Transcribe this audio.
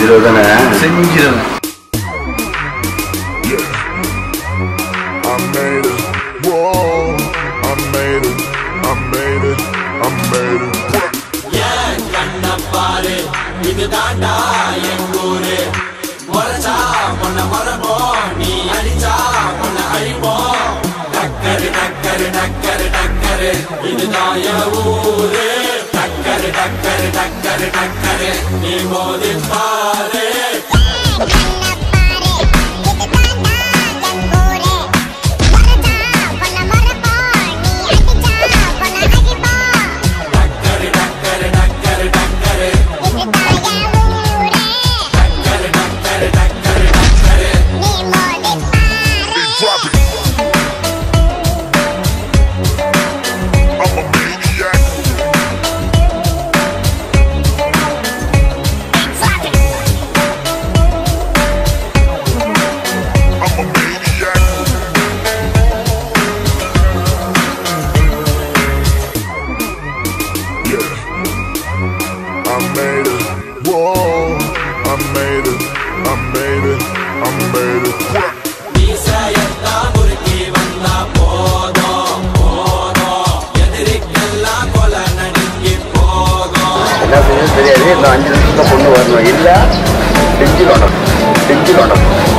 செஞ்சிருவ தானே செஞ்சிருவேன் I made it. Whoa, I made it. I made it. I made it. கண்ணப்பாரு இது தாண்டா எங்கூரு முறைச்சா உன்னை மரபோம் நீ அடிச்சா உன்னை அழிப்போம் டக்கரு டக்கரு டக்கரு டக்கரு இதுதான் என் ஊரு டக்கரு டக்கரு டக்கரு டக்கரு நீ மோதி பாரு டக்கரு டக்கரு டக்கரு டக்கரு டக்கரு டக்கரு டக்கரு டக்கரு Drop it. I'm a maniac. I'm a maniac. Yeah. I made it. Whoa. I made it. I made it. I made it. மீசையத்தான் முறுக்கி வந்தா போதும் போதும் எதிரிக்கெல்லாம் கொலை நடுங்கி போகும் என்ன செய்யணும் தெரியாது இன்னும் அஞ்சு நிமிஷத்துல பொண்ணு வரணும் இல்ல செஞ்சிடணும் செஞ்சிடணும்